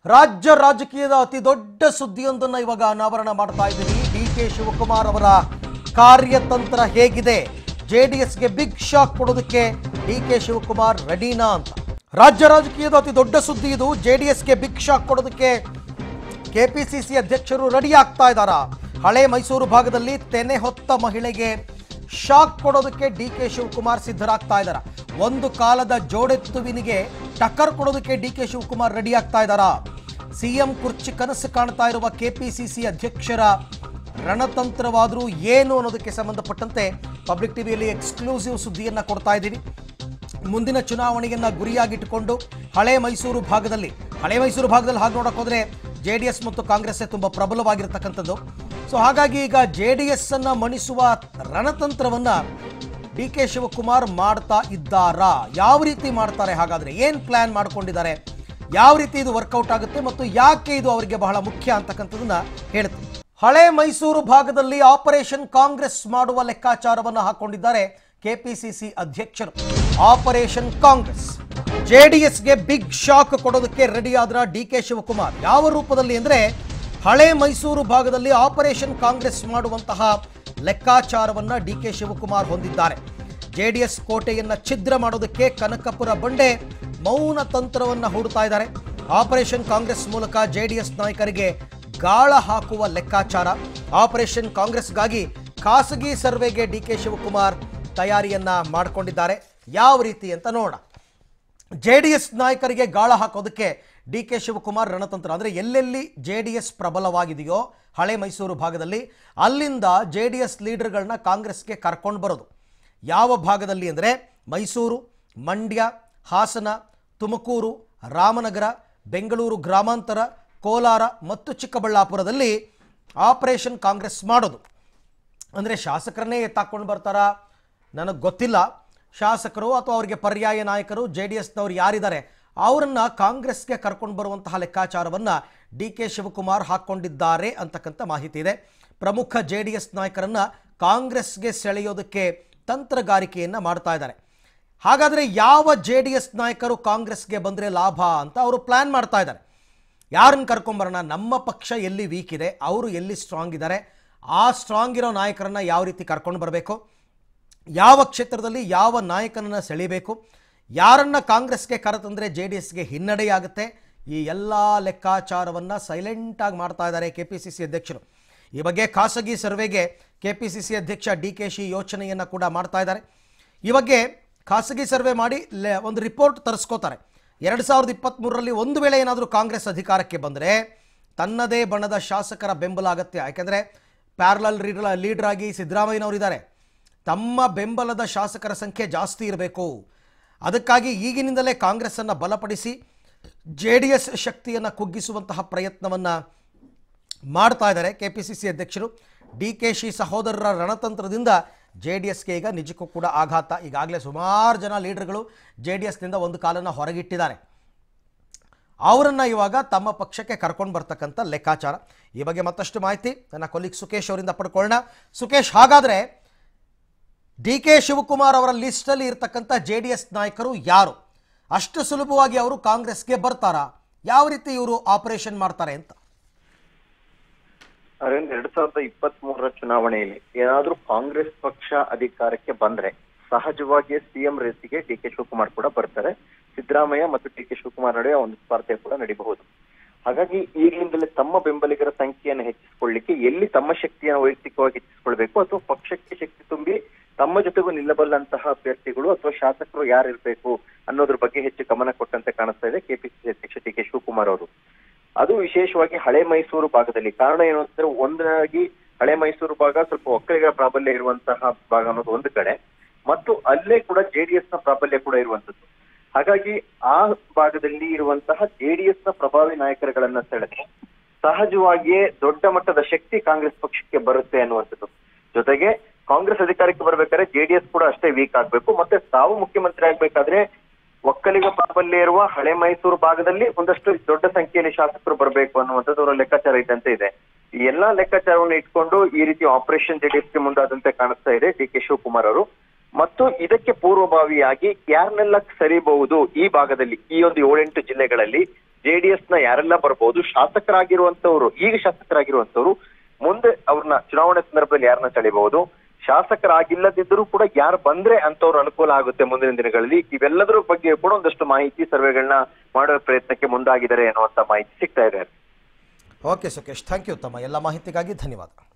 ರಾಜ್ಯ ರಾಜಕೀಯದ ಅತಿ ದೊಡ್ಡ ಸುದ್ದಿಯೊಂದನ್ನು ಇವಾಗ ಅನಾವರಣ ಮಾಡ್ತಾ ಇದ್ದೀವಿ ಡಿ ಕೆ ಶಿವಕುಮಾರ್ ಅವರ ಕಾರ್ಯತಂತ್ರ ಹೇಗಿದೆ ಜೆ ಡಿ ಎಸ್ಗೆ ಬಿಗ್ ಶಾಕ್ ಕೊಡೋದಕ್ಕೆ ಡಿ ಕೆ ಶಿವಕುಮಾರ್ ರೆಡಿನಾ ಅಂತ ರಾಜ್ಯ ರಾಜಕೀಯದ ಅತಿ ದೊಡ್ಡ ಸುದ್ದಿ ಇದು ಜೆ ಡಿ ಎಸ್ಗೆ ಬಿಗ್ ಶಾಕ್ ಕೊಡೋದಕ್ಕೆ ಕೆಪಿಸಿಸಿ ಅಧ್ಯಕ್ಷರು ರೆಡಿ ಆಗ್ತಾ ಇದ್ದಾರಾ ಹಳೆ ಮೈಸೂರು ಭಾಗದಲ್ಲಿ ತೆನೆ ಹೊತ್ತ ಮಹಿಳೆಗೆ ಶಾಕ್ ಕೊಡೋದಕ್ಕೆ ಡಿ ಕೆ ಶಿವಕುಮಾರ್ ಸಿದ್ಧರಾಗ್ತಾ ಇದ್ದಾರಾ ಒಂದು ಕಾಲದ ಜೋಡೆತ್ತುವಿನಿಗೆ ಟಕ್ಕರ್ ಕೊಡೋದಕ್ಕೆ ಡಿ ಕೆ ಶಿವಕುಮಾರ್ ರೆಡಿ ಆಗ್ತಾ ಇದ್ದಾರಾ ಸಿಎಂ ಕುರ್ಚಿ ಕನಸು ಕಾಣ್ತಾ ಇರುವ ಕೆಪಿಸಿಸಿ ಅಧ್ಯಕ್ಷರ ರಣತಂತ್ರವಾದರೂ ಏನು ಅನ್ನೋದಕ್ಕೆ ಸಂಬಂಧಪಟ್ಟಂತೆ ಪಬ್ಲಿಕ್ ಟಿವಿಯಲ್ಲಿ ಎಕ್ಸ್ಕ್ಲೂಸಿವ್ ಸುದ್ದಿಯನ್ನ ಕೊಡ್ತಾ ಇದ್ದೀವಿ ಮುಂದಿನ ಚುನಾವಣೆಯನ್ನ ಗುರಿಯಾಗಿಟ್ಟುಕೊಂಡು ಹಳೆ ಮೈಸೂರು ಭಾಗದಲ್ಲಿ ಹಳೆ ಮೈಸೂರು ಭಾಗದಲ್ಲಿ ಹಾಗೆ ನೋಡಕ್ ಹೋದ್ರೆ ಜೆ ಡಿ ಎಸ್ ಮತ್ತು ಕಾಂಗ್ರೆಸ್ ತುಂಬಾ ಪ್ರಬಲವಾಗಿರ್ತಕ್ಕಂಥದ್ದು ಸೊ ಹಾಗಾಗಿ ಈಗ ಜೆ ಡಿ ಎಸ್ ಅನ್ನ ಮಣಿಸುವ ರಣತಂತ್ರವನ್ನ ಡಿ ಕೆ ಶಿವಕುಮಾರ್ ಮಾಡ್ತಾ ಇದ್ದಾರಾ ಯಾವ ರೀತಿ ಮಾಡ್ತಾರೆ ಹಾಗಾದ್ರೆ ಏನ್ ಪ್ಲಾನ್ ಮಾಡ್ಕೊಂಡಿದ್ದಾರೆ ಯಾವ ರೀತಿ ಇದು ವರ್ಕೌಟ್ ಆಗುತ್ತೆ ಮತ್ತು ಯಾಕೆ ಇದು ಅವರಿಗೆ ಬಹಳ ಮುಖ್ಯ ಅಂತಕ್ಕಂಥದನ್ನ ಹೇಳ್ತೀನಿ ಹಳೆ ಮೈಸೂರು ಭಾಗದಲ್ಲಿ ಆಪರೇಷನ್ ಕಾಂಗ್ರೆಸ್ ಮಾಡುವ ಲೆಕ್ಕಾಚಾರವನ್ನು ಹಾಕೊಂಡಿದ್ದಾರೆ ಕೆಪಿಸಿಸಿ ಅಧ್ಯಕ್ಷರು ಆಪರೇಷನ್ ಕಾಂಗ್ರೆಸ್ ಜೆಡಿಎಸ್ಗೆ ಬಿಗ್ ಶಾಕ್ ಕೊಡೋದಕ್ಕೆ ರೆಡಿ ಆದ್ರ ಡಿ ಕೆ ಶಿವಕುಮಾರ್ ಯಾವ ರೂಪದಲ್ಲಿ ಅಂದ್ರೆ ಹಳೆ ಮೈಸೂರು ಭಾಗದಲ್ಲಿ ಆಪರೇಷನ್ ಕಾಂಗ್ರೆಸ್ ಮಾಡುವಂತಹ ಲೆಕ್ಕಾಚಾರವನ್ನ ಡಿ ಕೆ ಶಿವಕುಮಾರ್ ಹೊಂದಿದ್ದಾರೆ ಜೆಡಿಎಸ್ ಕೋಟೆಯನ್ನ ಛಿದ್ರ ಮಾಡೋದಕ್ಕೆ ಕನಕಪುರ ಬಂಡೆ ಮೌನ ತಂತ್ರವನ್ನ ಹೂಡ್ತಾ ಇದ್ದಾರೆ ಆಪರೇಷನ್ ಕಾಂಗ್ರೆಸ್ ಮೂಲಕ ಜೆಡಿಎಸ್ ನಾಯಕರಿಗೆ ಗಾಳ ಹಾಕುವ ಲೆಕ್ಕಾಚಾರ ಆಪರೇಷನ್ ಕಾಂಗ್ರೆಸ್ಗಾಗಿ ಖಾಸಗಿ ಸರ್ವೆಗೆ ಡಿ ಕೆ ಶಿವಕುಮಾರ್ ತಯಾರಿಯನ್ನ ಮಾಡಿಕೊಂಡಿದ್ದಾರೆ ಯಾವ ರೀತಿ ಅಂತ ನೋಡೋಣ ಜೆ ಡಿ ಎಸ್ ನಾಯಕರಿಗೆ ಗಾಳ ಹಾಕೋದಕ್ಕೆ ಡಿ ಕೆ ಶಿವಕುಮಾರ್ ರಣತಂತ್ರ ಅಂದರೆ ಎಲ್ಲೆಲ್ಲಿ ಜೆ ಡಿ ಎಸ್ ಪ್ರಬಲವಾಗಿದೆಯೋ ಹಳೆ ಮೈಸೂರು ಭಾಗದಲ್ಲಿ ಅಲ್ಲಿಂದ ಜೆ ಡಿ ಎಸ್ ಲೀಡರ್ಗಳನ್ನ ಕಾಂಗ್ರೆಸ್ಗೆ ಕರ್ಕೊಂಡು ಬರೋದು ಯಾವ ಭಾಗದಲ್ಲಿ ಅಂದರೆ ಮೈಸೂರು ಮಂಡ್ಯ ಹಾಸನ ತುಮಕೂರು ರಾಮನಗರ ಬೆಂಗಳೂರು ಗ್ರಾಮಾಂತರ ಕೋಲಾರ ಮತ್ತು ಚಿಕ್ಕಬಳ್ಳಾಪುರದಲ್ಲಿ ಆಪರೇಷನ್ ಕಾಂಗ್ರೆಸ್ ಮಾಡೋದು ಅಂದರೆ ಶಾಸಕರನ್ನೇ ಎತ್ತಾಕೊಂಡು ಬರ್ತಾರಾ ನನಗೆ ಗೊತ್ತಿಲ್ಲ ಶಾಸಕರು ಅಥವಾ ಅವರಿಗೆ ಪರ್ಯಾಯ ನಾಯಕರು ಜೆ ಡಿ ಎಸ್ನವ್ರು ಯಾರಿದ್ದಾರೆ ಅವರನ್ನ ಕಾಂಗ್ರೆಸ್ಗೆ ಕರ್ಕೊಂಡು ಬರುವಂತಹ ಲೆಕ್ಕಾಚಾರವನ್ನು ಡಿ ಕೆ ಶಿವಕುಮಾರ್ ಹಾಕ್ಕೊಂಡಿದ್ದಾರೆ ಅಂತಕ್ಕಂಥ ಮಾಹಿತಿ ಇದೆ ಪ್ರಮುಖ ಜೆ ಡಿ ಎಸ್ ನಾಯಕರನ್ನ ಕಾಂಗ್ರೆಸ್ಗೆ ಸೆಳೆಯೋದಕ್ಕೆ ತಂತ್ರಗಾರಿಕೆಯನ್ನು ಮಾಡ್ತಾ ಇದ್ದಾರೆ ಹಾಗಾದರೆ ಯಾವ ಜೆ ಡಿ ಎಸ್ ನಾಯಕರು ಕಾಂಗ್ರೆಸ್ಗೆ ಬಂದರೆ ಲಾಭ ಅಂತ ಅವರು ಪ್ಲ್ಯಾನ್ ಮಾಡ್ತಾ ಇದ್ದಾರೆ ಯಾರನ್ನು ಕರ್ಕೊಂಬರೋಣ ನಮ್ಮ ಪಕ್ಷ ಎಲ್ಲಿ ವೀಕ್ ಇದೆ ಅವರು ಎಲ್ಲಿ ಸ್ಟ್ರಾಂಗ್ ಇದ್ದಾರೆ ಆ ಸ್ಟ್ರಾಂಗ್ ಇರೋ ನಾಯಕರನ್ನ ಯಾವ ರೀತಿ ಕರ್ಕೊಂಡು ಬರಬೇಕು ಯಾವ ಕ್ಷೇತ್ರದಲ್ಲಿ ಯಾವ ನಾಯಕನನ್ನು ಸೆಳಿಬೇಕು ಯಾರನ್ನ ಕಾಂಗ್ರೆಸ್ಗೆ ಕರೆತಂದರೆ ಜೆ ಡಿ ಎಸ್ಗೆ ಹಿನ್ನಡೆಯಾಗುತ್ತೆ ಈ ಎಲ್ಲ ಲೆಕ್ಕಾಚಾರವನ್ನು ಸೈಲೆಂಟಾಗಿ ಮಾಡ್ತಾ ಇದ್ದಾರೆ ಕೆ ಪಿ ಸಿ ಸಿ ಅಧ್ಯಕ್ಷರು ಈ ಬಗ್ಗೆ ಖಾಸಗಿ ಸರ್ವೆಗೆ ಕೆ ಪಿ ಸಿ ಸಿ ಅಧ್ಯಕ್ಷ ಡಿ ಕೆ ಶಿ ಯೋಚನೆಯನ್ನು ಕೂಡ ಮಾಡ್ತಾ ಇದ್ದಾರೆ ಈ ಬಗ್ಗೆ ಖಾಸಗಿ ಸರ್ವೆ ಮಾಡಿ ಲೆ- ಒಂದು ರಿಪೋರ್ಟ್ ತರಿಸ್ಕೋತಾರೆ ಎರಡು ಸಾವಿರದ ಇಪ್ಪತ್ತ್ಮೂರರಲ್ಲಿ ಒಂದು ವೇಳೆ ಏನಾದರೂ ಕಾಂಗ್ರೆಸ್ ಅಧಿಕಾರಕ್ಕೆ ಬಂದರೆ ತನ್ನದೇ ಬಣದ ಶಾಸಕರ ಬೆಂಬಲ ಅಗತ್ಯ ಯಾಕೆಂದರೆ ಪ್ಯಾರಲಲ್ ಲೀಡರ್ ಲೀಡರ್ ಆಗಿ ಸಿದ್ದರಾಮಯ್ಯನವರು ಇದ್ದಾರೆ ತಮ್ಮ ಬೆಂಬಲದ ಶಾಸಕರ ಸಂಖ್ಯೆ ಜಾಸ್ತಿ ಇರಬೇಕು ಅದಕ್ಕಾಗಿ ಈಗಿನಿಂದಲೇ ಕಾಂಗ್ರೆಸ್ಸನ್ನು ಬಲಪಡಿಸಿ ಜೆ ಡಿ ಎಸ್ ಶಕ್ತಿಯನ್ನು ಕುಗ್ಗಿಸುವಂತಹ ಪ್ರಯತ್ನವನ್ನು ಮಾಡ್ತಾ ಇದ್ದಾರೆ ಕೆ ಪಿ ಸಿ ಸಿ ಅಧ್ಯಕ್ಷರು ಡಿ ಕೆ ಶಿ ಸಹೋದರರ ರಣತಂತ್ರದಿಂದ ಜೆ ಡಿ ಎಸ್ಗೆ ಈಗ ನಿಜಕ್ಕೂ ಕೂಡ ಆಘಾತ ಈಗಾಗಲೇ ಸುಮಾರು ಜನ ಲೀಡರ್ಗಳು ಜೆ ಡಿ ಎಸ್ನಿಂದ ಒಂದು ಕಾಲನ್ನು ಹೊರಗಿಟ್ಟಿದ್ದಾರೆ ಅವರನ್ನು ಇವಾಗ ತಮ್ಮ ಪಕ್ಷಕ್ಕೆ ಕರ್ಕೊಂಡು ಬರ್ತಕ್ಕಂಥ ಲೆಕ್ಕಾಚಾರ ಈ ಬಗ್ಗೆ ಮತ್ತಷ್ಟು ಮಾಹಿತಿ ನನ್ನ ಕೊಲೀಗ್ ಸುಕೇಶ್ ಅವರಿಂದ ಪಡ್ಕೊಳ್ಳೋಣ ಸುಕೇಶ್ ಹಾಗಾದರೆ ಡಿ ಕೆ ಶಿವಕುಮಾರ್ ಅವರ ಲಿಸ್ಟಲ್ಲಿ ಇರ್ತಕ್ಕಂಥ ಜೆ ಡಿ ಎಸ್ ನಾಯಕರು ಯಾರು ಅಷ್ಟು ಸುಲಭವಾಗಿ ಅವರು ಕಾಂಗ್ರೆಸ್ಗೆ ಬರ್ತಾರಾ ಯಾವ ರೀತಿ ಇವರು ಆಪರೇಷನ್ ಮಾಡ್ತಾರೆ ಅಂತ ಅರವಿಂದ್ ಎರಡ್ ಸಾವಿರದ ಇಪ್ಪತ್ತ್ ಮೂರರ ಚುನಾವಣೆಯಲ್ಲಿ ಏನಾದ್ರೂ ಕಾಂಗ್ರೆಸ್ ಪಕ್ಷ ಅಧಿಕಾರಕ್ಕೆ ಬಂದ್ರೆ ಸಹಜವಾಗಿ ಸಿಎಂ ರೇಸಿಗೆ ಡಿ ಕೆ ಶಿವಕುಮಾರ್ ಕೂಡ ಬರ್ತಾರೆ ಸಿದ್ದರಾಮಯ್ಯ ಮತ್ತು ಡಿ ಕೆ ಶಿವಕುಮಾರ್ ನಡುವೆ ಒಂದು ಸ್ಪರ್ಧೆ ಕೂಡ ನಡೀಬಹುದು ಹಾಗಾಗಿ ಈಗಲಿಂದಲೇ ತಮ್ಮ ಬೆಂಬಲಿಗರ ಸಂಖ್ಯೆಯನ್ನು ಹೆಚ್ಚಿಸಿಕೊಳ್ಳಿಕ್ಕೆ ಎಲ್ಲಿ ತಮ್ಮ ಶಕ್ತಿಯನ್ನು ವೈಯಕ್ತಿಕವಾಗಿ ಹೆಚ್ಚಿಸಿಕೊಳ್ಬೇಕು ಅಥವಾ ಪಕ್ಷಕ್ಕೆ ಶಕ್ತಿ ತುಂಬಿ ತಮ್ಮ ಜೊತೆಗೂ ನಿಲ್ಲಬಲ್ಲಂತಹ ಅಭ್ಯರ್ಥಿಗಳು ಅಥವಾ ಶಾಸಕರು ಯಾರು ಇರಬೇಕು ಅನ್ನೋದ್ರ ಬಗ್ಗೆ ಹೆಚ್ಚು ಗಮನ ಕೊಟ್ಟಂತೆ ಕಾಣಿಸ್ತಾ ಇದೆ ಕೆಪಿಸಿಸಿ ಅಧ್ಯಕ್ಷ ಡಿ ಕೆ ಶಿವಕುಮಾರ್ ಅವರು ಅದು ವಿಶೇಷವಾಗಿ ಹಳೆ ಮೈಸೂರು ಭಾಗದಲ್ಲಿ ಕಾರಣ ಏನು ಅಂತಂದ್ರೆ ಒಂದಾಗಿ ಹಳೆ ಮೈಸೂರು ಭಾಗ ಸ್ವಲ್ಪ ಒಕ್ಕಲಿಗರ ಪ್ರಾಬಲ್ಯ ಇರುವಂತಹ ಭಾಗ ಅನ್ನೋದು ಒಂದು ಕಡೆ ಮತ್ತು ಅಲ್ಲೇ ಕೂಡ ಜೆಡಿಎಸ್ ನ ಪ್ರಾಬಲ್ಯ ಕೂಡ ಇರುವಂತದ್ದು ಹಾಗಾಗಿ ಆ ಭಾಗದಲ್ಲಿ ಇರುವಂತಹ ಜೆಡಿಎಸ್ ನ ಪ್ರಭಾವಿ ನಾಯಕರುಗಳನ್ನ ಸೆಳೆದು ಸಹಜವಾಗಿಯೇ ದೊಡ್ಡ ಮಟ್ಟದ ಶಕ್ತಿ ಕಾಂಗ್ರೆಸ್ ಪಕ್ಷಕ್ಕೆ ಬರುತ್ತೆ ಅನ್ನುವಂಥದ್ದು ಜೊತೆಗೆ ಕಾಂಗ್ರೆಸ್ ಅಧಿಕಾರಕ್ಕೆ ಬರ್ಬೇಕಾದ್ರೆ ಜೆಡಿಎಸ್ ಕೂಡ ಅಷ್ಟೇ ವೀಕ್ ಆಗ್ಬೇಕು ಮತ್ತೆ ತಾವು ಮುಖ್ಯಮಂತ್ರಿ ಆಗ್ಬೇಕಾದ್ರೆ ಒಕ್ಕಲಿಗ ಪ್ರಾಬಲ್ಯ ಇರುವ ಹಳೆ ಮೈಸೂರು ಭಾಗದಲ್ಲಿ ಒಂದಷ್ಟು ದೊಡ್ಡ ಸಂಖ್ಯೆಯಲ್ಲಿ ಶಾಸಕರು ಬರಬೇಕು ಅನ್ನುವಂಥದ್ದು ಅವರ ಲೆಕ್ಕಾಚಾರ ಇದ್ದಂತೆ ಇದೆ ಈ ಎಲ್ಲಾ ಲೆಕ್ಕಾಚಾರವನ್ನು ಇಟ್ಕೊಂಡು ಈ ರೀತಿ ಆಪರೇಷನ್ ಜೆಡಿಎಸ್ಗೆ ಮುಂದಾದಂತೆ ಕಾಣಿಸ್ತಾ ಇದೆ ಡಿ ಕೆ ಶಿವಕುಮಾರ್ ಅವರು ಮತ್ತು ಇದಕ್ಕೆ ಪೂರ್ವಭಾವಿಯಾಗಿ ಯಾರನ್ನೆಲ್ಲ ಸರಿಬಹುದು ಈ ಭಾಗದಲ್ಲಿ ಈ ಒಂದು ಏಳೆಂಟು ಜಿಲ್ಲೆಗಳಲ್ಲಿ ಜೆಡಿಎಸ್ ನ ಯಾರೆಲ್ಲ ಬರ್ಬೋದು ಶಾಸಕರಾಗಿರುವಂತವ್ರು ಈಗ ಶಾಸಕರಾಗಿರುವಂತವ್ರು ಮುಂದೆ ಅವ್ರನ್ನ ಚುನಾವಣೆ ಸಂದರ್ಭದಲ್ಲಿ ಯಾರನ್ನ ಸೆಳೆಯಬಹುದು ಶಾಸಕರಾಗಿಲ್ಲದಿದ್ದರೂ ಕೂಡ ಯಾರು ಬಂದ್ರೆ ಅಂತವ್ರು ಅನುಕೂಲ ಆಗುತ್ತೆ ಮುಂದಿನ ದಿನಗಳಲ್ಲಿ ಇವೆಲ್ಲದರ ಬಗ್ಗೆ ಕೂಡ ಒಂದಷ್ಟು ಮಾಹಿತಿ ಸರ್ವೆಗಳನ್ನ ಮಾಡುವ ಪ್ರಯತ್ನಕ್ಕೆ ಮುಂದಾಗಿದ್ದಾರೆ ಅನ್ನುವಂತ ಮಾಹಿತಿ ಸಿಗ್ತಾ ಇದೆ ಓಕೆ ಸುಖೇಶ್ ಥ್ಯಾಂಕ್ ಯು ತಮ್ಮ ಎಲ್ಲ ಮಾಹಿತಿಗಾಗಿ ಧನ್ಯವಾದ